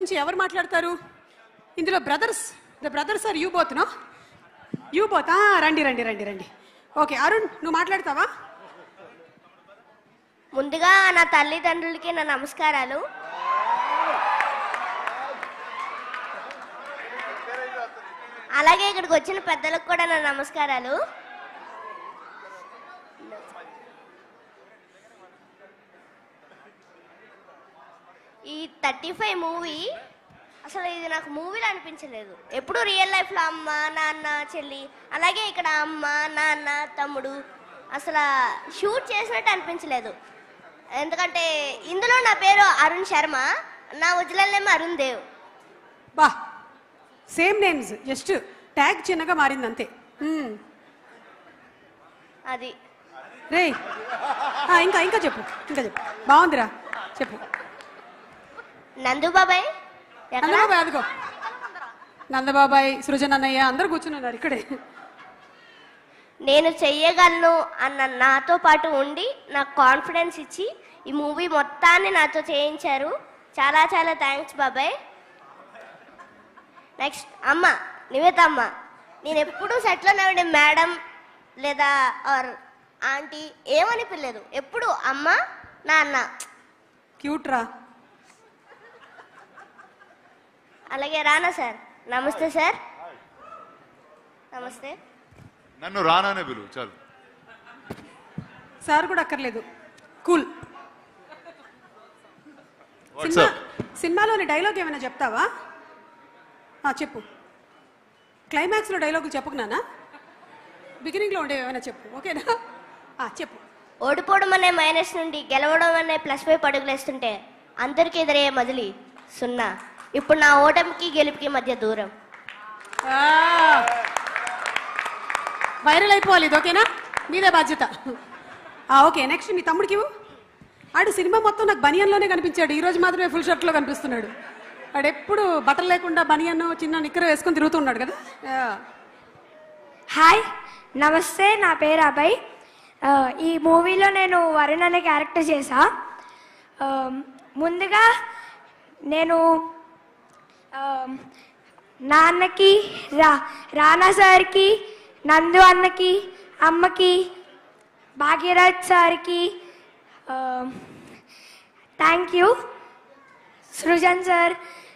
నుంచి ఎవరు మాట్లాడతారు ఇందులో brothers the brothers are you both no you both రండి రండి రండి రండి ఓకే అరుణ్ నువ్వు మాట్లాడతావా ముందుగా నా తల్లిదండ్రులకి నా నమస్కారాలు అలాగే ఇక్కడికి వచ్చిన పెద్దలకు కూడా నా నమస్కారాలు ఈ థర్టీ ఫైవ్ మూవీ అసలు ఇది నాకు మూవీలో అనిపించలేదు ఎప్పుడు రియల్ లైఫ్లో అమ్మ నాన్న చెల్లి అలాగే ఇక్కడ అమ్మ నాన్న తమ్ముడు అసలు షూట్ చేసినట్టు అనిపించలేదు ఎందుకంటే ఇందులో నా పేరు అరుణ్ శర్మ నా ఒరిజినల్ నేమ్ అరుణ్ దేవ్ బా సేమ్ నేమ్స్ జస్ట్ ట్యాగ్ చిన్నగా మారింది అంతే మ్మ్. అది రే ఆ, ఇంకా ఇంకా చెప్పు ఇంకా చెప్పు బాగుందిరా చెప్పు నందు బాబాయ్ ఎక్కడ నందబాబాయ్ అదిగో నందబాబాయ్ సృజన్ అన్నయ్య అందరు కూర్చున్నారు ఇక్కడే నేను చెయ్యగలను అన్న నాతో పాటు ఉండి నాకు కాన్ఫిడెన్స్ ఇచ్చి ఈ మూవీ మొత్తాన్ని నాతో చేయించారు చాలా చాలా థ్యాంక్స్ బాబాయ్ నెక్స్ట్ అమ్మ నివేత అమ్మ నేను ఎప్పుడూ సెట్లో ఉండే మేడం లేదా ఆర్ ఆంటీ ఏమని పిల్లలేదు ఎప్పుడు అమ్మ నాన్న క్యూట్ రా అలాగే రానా సార్ నమస్తే సార్ నమస్తే నన్ను రానానే పిలువు చాలు సార్ కూడా అక్కర్లేదు కూల్ సినిమా వాట్సాప్ సినిమాలోని డైలాగ్ ఏమైనా చెప్తావా ఆ, చెప్పు క్లైమాక్స్లో డైలాగులు చెప్పకు నాన్న బిగినింగ్లో ఉండేవి ఏమైనా చెప్పు ఓకేనా ఆ, చెప్పు ఓడిపోవడం అనే మైనస్ నుండి గెలవడం అనే ప్లస్ వైపు అడుగులేస్తుంటే అందరికీ ఎదురయ్యే మదిలి సున్నా ఇప్పుడు నా ఓటమికి గెలుపుకి మధ్య దూరం ఆ, వైరల్ అయిపోవాలి ఇది ఓకేనా మీదే బాధ్యత ఆ, ఓకే నెక్స్ట్ మీ తమ్ముడికి ఇవ్వు ఆడు సినిమా మొత్తం నాకు బనియన్లోనే కనిపించాడు ఈ రోజు మాత్రమే ఫుల్ షర్ట్లో కనిపిస్తున్నాడు వాడు ఎప్పుడు బట్టలు లేకుండా బనియన్ చిన్న నిక్కర వేసుకొని తిరుగుతున్నాడు కదా ఆ. హాయ్ నమస్తే నా పేరు అభయ్ ఆ, ఈ మూవీలో నేను వరుణ్ అనే క్యారెక్టర్ చేశా ఆ, ముందుగా నేను ఆ, నాన్నకి రా రానా సార్కి నందు అన్నకి అమ్మకి భాగ్యరాజ్ సార్కి థ్యాంక్ యూ సృజన్ సార్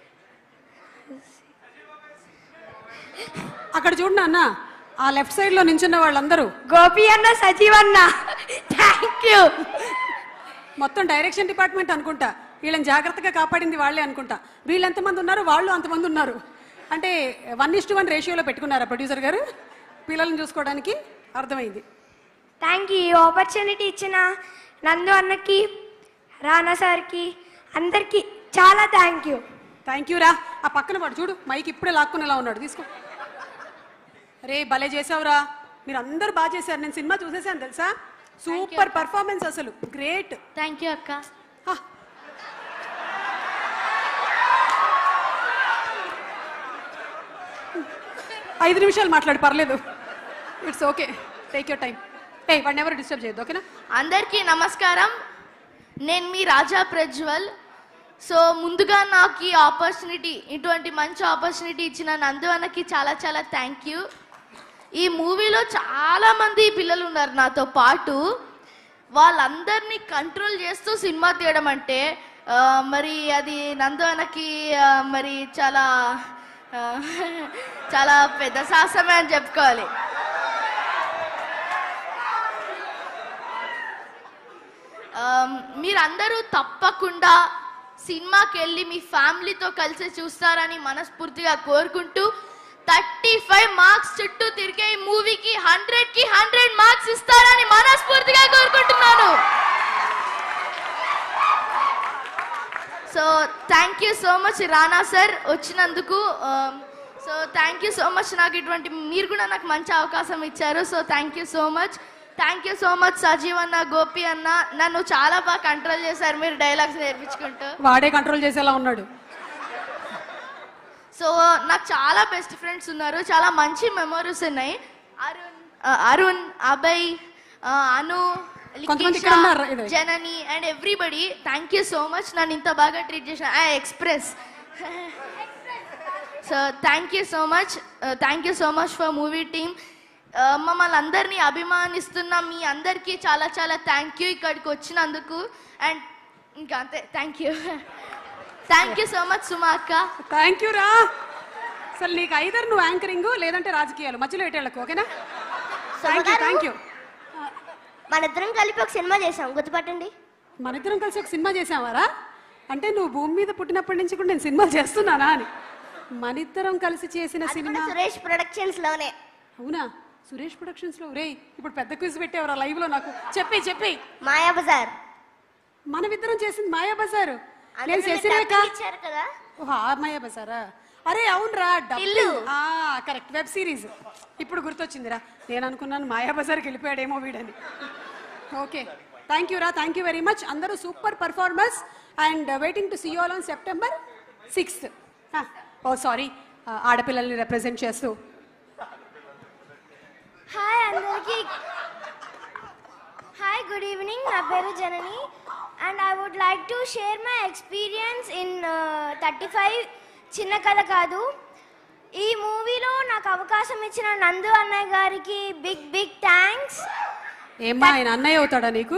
అక్కడ చూడు నాన్న ఆ లెఫ్ట్ సైడ్ లో నించున్న వాళ్ళందరూ గోపి అన్న సజీవ్ అన్న థ్యాంక్ యూ మొత్తం డైరెక్షన్ డిపార్ట్మెంట్ అనుకుంటా వీళ్ళని జాగ్రత్తగా కాపాడింది వాళ్ళే అనుకుంటా వీళ్ళు ఎంతమంది ఉన్నారు వాళ్ళు అంతమంది ఉన్నారు అంటే వన్ ఇస్ టు వన్ రేషియోలో పెట్టుకున్నారా ప్రొడ్యూసర్ గారు పిల్లల్ని చూసుకోవడానికి అర్థమైంది థ్యాంక్ యూ ఈ ఆపర్చునిటీ ఇచ్చిన నందు అన్నకి రానా సార్కి అందరికీ చాలా థ్యాంక్ యూ థ్యాంక్ యూ రా ఆ పక్కన వాడు చూడు మైక్ ఇప్పుడే లాక్కునేలా ఉన్నాడు తీసుకో రే భలే చేసావురా మీరు అందరూ బాగా చేశారు నేను సినిమా చూసేసాను తెలుసా సూపర్ పర్ఫార్మెన్స్ అసలు గ్రేట్ థ్యాంక్ యూ అక్క ఐదు నిమిషాలు మాట్లాడు పర్లేదు it's okay take your time ఏ వాడిని ఎవరు డిస్టర్బ్ చేయొద్దు ఓకేనా అందరికీ నమస్కారం నేను మీ రాజా ప్రజ్వల్ సో ముందుగా నాకు ఈ ఆపర్చునిటీ ఇటువంటి మంచి ఆపర్చునిటీ ఇచ్చిన నందు అన్నకి చాలా చాలా థ్యాంక్ యూ ఈ మూవీలో చాలా మంది పిల్లలు ఉన్నారు నాతో పాటు వాళ్ళందరినీ కంట్రోల్ చేస్తూ సినిమా తీయడం అంటే ఆ, మరి అది నందు అన్నకి ఆ, మరి చాలా ఆ, చాలా పెద్ద సాహసమే అని చెప్పుకోవాలి ఆమ్, మీరందరూ తప్పకుండా సినిమాకి వెళ్ళి మీ ఫ్యామిలీతో కలిసి చూస్తారని మనస్ఫూర్తిగా కోరుకుంటూ థర్టీ ఫైవ్ మార్క్స్ చుట్టూ తిరిగే ఈ మూవీకి హండ్రెడ్ కి హండ్రెడ్ మార్క్స్ ఇస్తారని మనస్ఫూర్తిగా కోరుకుంటున్నాను so thank you so much Rana sir వచ్చినందుకు so thank you so much నాకు ఇటువంటి మీరు కూడా నాకు మంచి అవకాశం ఇచ్చారు so thank you so much thank you so much Sajeev అన్న గోపి అన్న నన్ను చాలా బాగా కంట్రోల్ చేశారు మీరు డైలాగ్స్ నేర్పించుకుంటూ వాడే కంట్రోల్ చేసేలా ఉన్నాడు సో నాకు చాలా బెస్ట్ ఫ్రెండ్స్ ఉన్నారు చాలా మంచి మెమరీస్ ఉన్నాయి అరుణ్ ఆ, అరుణ్ అభయ్ ఆ, అను కొంతమంది లిఖిష, ఇక్కడ ఉన్నారు, ఇదే. Janani and everybody thank you so much నన్ను ఇంత బాగా ట్రీట్ చేసిన I express so thank you so much thank you so much for movie team మమ్మల్ని అందరినీ అభిమానిస్తున్న మీ అందరికీ చాలా చాలా థ్యాంక్ యూ ఇక్కడికి వచ్చినందుకు అండ్ ఇంకా అంతే thank you thank you so much Suma అక్క థ్యాంక్ యూ రా అసలు నీకు ఐదర్ నువ్వు యాంకరింగ్ లేదంటే రాజకీయాలు మధ్యలో ఎటేళ్ళకు ఓకేనా థ్యాంక్ యూ థ్యాంక్ యూ మన ఇద్దరం కలిపి ఒక సినిమా చేసాం గుర్తుపట్టండి మన ఇద్దరం కలిసి ఒక సినిమా చేసావారా అంటే నువ్వు భూమి మీద పుట్టినప్పటి నుంచి కూడా నేను సినిమాలు చేస్తున్నానా అని మన ఇద్దరం కలిసి చేసిన అది సినిమా కూడా సురేష్ ప్రొడక్షన్స్ లోనే అవునా సురేష్ ప్రొడక్షన్స్ లో రే ఇప్పుడు పెద్ద క్విజ్ పెట్టేవరా లైవ్ లో నాకు చెప్పి చెప్పి మాయా బజార్ మనమిద్దరం చేసింది మాయా బజార్ నేను అందులో శశిరేఖ డబ్బులు ఇచ్చారు కదా ఓహో, ఆ మాయా బజారా అరే అవునరా ఇల్లు. కరెక్ట్ వెబ్ సిరీస్ ఇప్పుడు గుర్తొచ్చిందిరా నేను అనుకున్నాను మాయా బజార్కి వెళ్ళిపోయాడేమో వీడని ఓకే థ్యాంక్ యూ రా థ్యాంక్ యూ వెరీ మచ్ అందరూ super performers and waiting to see all on September sixth oh sorry ఆడపిల్లల్ని రిప్రజెంట్ చేస్తూ హాయ్ అందరికీ హాయ్ గుడ్ ఈవినింగ్ నా పేరు Janani and I would like to share my experience in thirty five చిన్న కథ కాదు ఈ మూవీలో నాకు అవకాశం ఇచ్చిన నందు అన్నయ్య గారికి బిగ్ బిగ్ థ్యాంక్స్ ఏమ్మా ఆయన అన్నయ్య అవుతాడా నీకు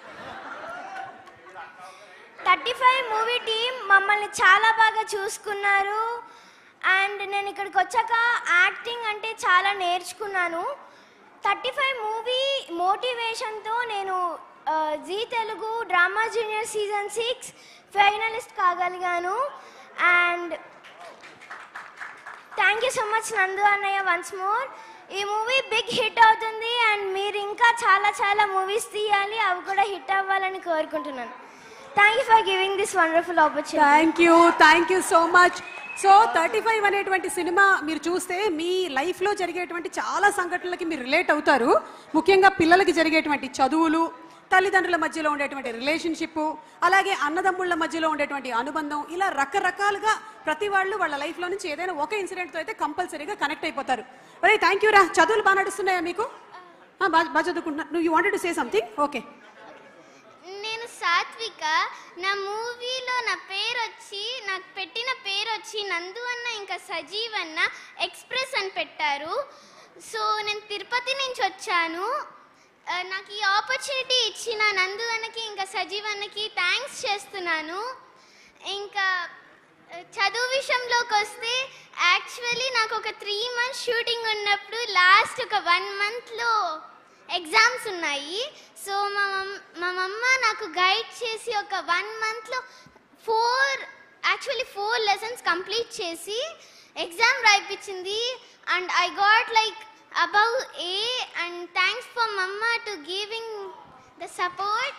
థర్టీ ఫైవ్ మూవీ టీం మమ్మల్ని చాలా బాగా చూసుకున్నారు అండ్ నేను ఇక్కడికి వచ్చాక యాక్టింగ్ అంటే చాలా నేర్చుకున్నాను థర్టీ ఫైవ్ మూవీ మోటివేషన్తో నేను ఆ, Zee Telugu drama junior season six finalist కాగలిగాను and thank you so much Nandu అన్నయ్య వన్స్ మోర్ ఈ మూవీ బిగ్ హిట్ అవుతుంది అండ్ మీరు ఇంకా చాలా చాలా మూవీస్ తీయాలి అవి కూడా హిట్ అవ్వాలని కోరుకుంటున్నాను thank you for giving this wonderful opportunity thank you thank you so much so thirty five అనేటువంటి సినిమా మీరు చూస్తే మీ లైఫ్లో జరిగేటువంటి చాలా సంఘటనలకి మీరు రిలేట్ అవుతారు ముఖ్యంగా పిల్లలకి జరిగేటువంటి చదువులు తల్లిదండ్రుల మధ్యలో ఉండేటువంటి రిలేషన్షిప్ అలాగే అన్నదమ్ముళ్ళ మధ్యలో ఉండేటువంటి అనుబంధం ఇలా రకరకాలుగా ప్రతి వాళ్ళు వాళ్ళ లైఫ్లో నుంచి ఏదైనా ఒక ఇన్సిడెంట్తో అయితే కంపల్సరీగా కనెక్ట్ అయిపోతారు అరే థ్యాంక్ యూ రా చదువులు బాగా నడుస్తున్నాయా మీకు ఆ, బాగా బాగా చదువుకుంటున్నా నువ్వు you wanted to say something okay నేను సాత్విక నా మూవీలో నా పేరు వచ్చి నాకు పెట్టిన పేరు వచ్చి నందు అన్న ఇంకా సజీవ్ అన్న ఎక్స్ప్రెస్ అని పెట్టారు సో నేను తిరుపతి నుంచి వచ్చాను ఆ, నాకు ఈ ఆపర్చునిటీ ఇచ్చిన నందు అన్నకి ఇంకా సజీవ్ అన్నకి థ్యాంక్స్ చేస్తున్నాను ఇంకా ఆ, చదువు విషయంలోకి వస్తే యాక్చువల్లీ నాకు ఒక త్రీ మంత్స్ షూటింగ్ ఉన్నప్పుడు లాస్ట్ ఒక వన్ మంత్లో ఎగ్జామ్స్ ఉన్నాయి సో మా మమ్ మా మమ్మ నాకు గైడ్ చేసి ఒక వన్ మంత్లో four actually four lessons complete చేసి ఎగ్జామ్ రాయిపించింది and I got like above A and thanks for mumma to giving the support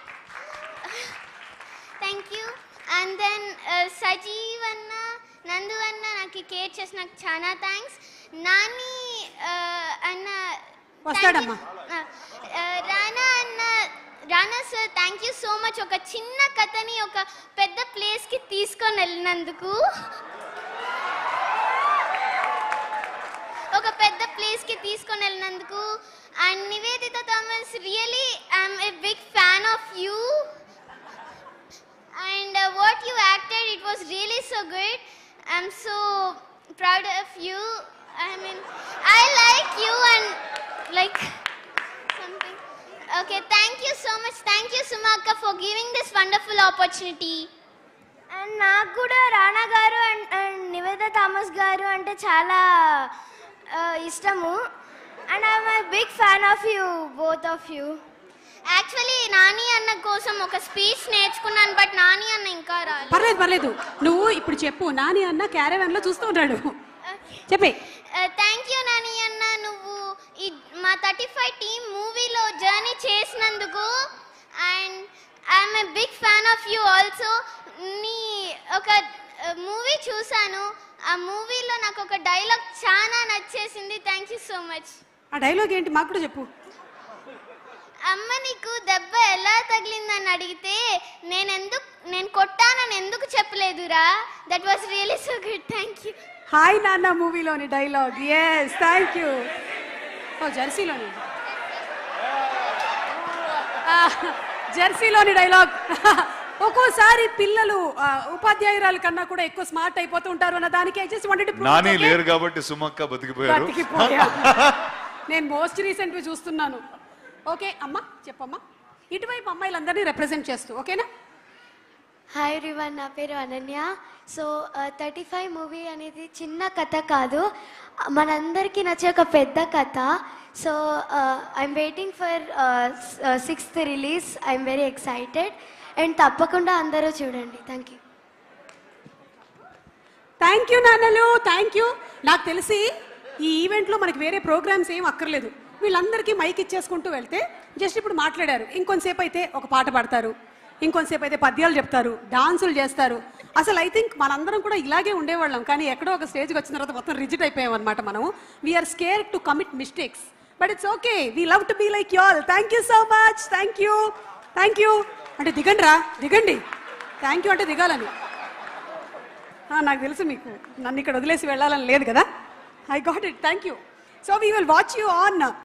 thank you and then Sajeev అన్న నందు అన్న నాకు కేర్ చేసి నాకు చాలా థ్యాంక్స్ నాని uh, అన్న వస్తాడమ్మా. Uh, uh, రానా అన్న Rana sir thank you so much ఒక చిన్న కథని ఒక పెద్ద ప్లేస్కి తీసుకొని వెళ్ళినందుకు ఒక పెద్ద ప్లేస్కి తీసుకొని వెళ్ళినందుకు and Nivedita Thomas really I'm a big fan of you and uh, what you acted it was really so good i'm so proud of you i mean i like you and like something okay thank you so much thank you sumaka for giving this wonderful opportunity and నాకు కూడా రానా గారు and and Niveda Thomas గారు అంటే చాలా ఆ, ఇష్టము and I'm I big fan of you both of you actually Nani అన్న కోసం ఒక స్పీచ్ నేర్చుకున్నాను బట్ నాని అన్న ఇంకా రాలేదు పర్లేదు పర్లేదు నువ్వు ఇప్పుడు చెప్పు నాని అన్న క్యారవాన్ లో చూస్తూ ఉంటాడు చెప్పే థ్యాంక్ యూ నాని అన్న నువ్వు ఈ మా థర్టీ ఫైవ్ టీమ్ మూవీలో జర్నీ చేసినందుకు and I'm a big fan of you also నీ ఒక మూవీ చూశాను ఆ మూవీలో నాకు ఒక డైలాగ్ చాలా నచ్చేసింది థ్యాంక్ యూ సో మచ్ ఆ డైలాగ్ ఏంటి మాకు కూడా చెప్పు అమ్మ నీకు దెబ్బ ఎలా తగిలిందని అడిగితే నేను ఎందుకు నేను కొట్టానని ఎందుకు చెప్పలేదురా that was really so good thank you hi Nanna మూవీలోని dialogues thank you oh జెర్సీలోని ఆ, జెర్సీలోని డైలాగ్ ఒక్కోసారి పిల్లలు ఆ, ఉపాధ్యాయురాల కన్నా కూడా ఎక్కువ స్మార్ట్ అయిపోతూ ఉంటారు అన్న దానికి జస్ట్ వాంటెడ్ నాని లేరు కాబట్టి సుమక్క బతికిపోయారు బతికిపోయా నేను మోస్ట్ రీసెంట్ చూస్తున్నాను ఓకే అమ్మా చెప్పమ్మా ఇటువైపు అమ్మాయిలందరినీ రిప్రజెంట్ చేస్తూ ఓకేనా హాయ్ రివన్ నా పేరు Ananya so thirty five movie అనేది చిన్న కథ కాదు మనందరికీ నచ్చే ఒక పెద్ద కథ so I'm waiting for sixth release I'm very excited and తప్పకుండా అందరూ చూడండి థ్యాంక్ యూ థ్యాంక్ యూ నాన్నలు థ్యాంక్ యూ నాకు తెలిసి ఈ ఈవెంట్లో మనకి వేరే ప్రోగ్రామ్స్ ఏం అక్కర్లేదు వీళ్ళందరికీ మైక్ ఇచ్చేసుకుంటూ వెళ్తే జస్ట్ ఇప్పుడు మాట్లాడారు ఇంకొంతసేపు అయితే ఒక పాట పాడతారు ఇంకొంతసేపు అయితే పద్యాలు చెప్తారు డాన్సులు చేస్తారు అసలు ఐ థింక్ మనందరం కూడా ఇలాగే ఉండేవాళ్ళం కానీ ఎక్కడో ఒక స్టేజ్కి వచ్చిన తర్వాత మొత్తం రిజిట్ అయిపోయాం అనమాట మనం we are scare to commit mistakes but it's okay we love to be like you all thank you so much thank you thank you అంటే దిగండి రా దిగండి థ్యాంక్ యూ అంటే దిగాలని ఆ, నాకు తెలుసు మీకు నన్ను ఇక్కడ వదిలేసి వెళ్ళాలని లేదు కదా I got it thank you so we will watch you on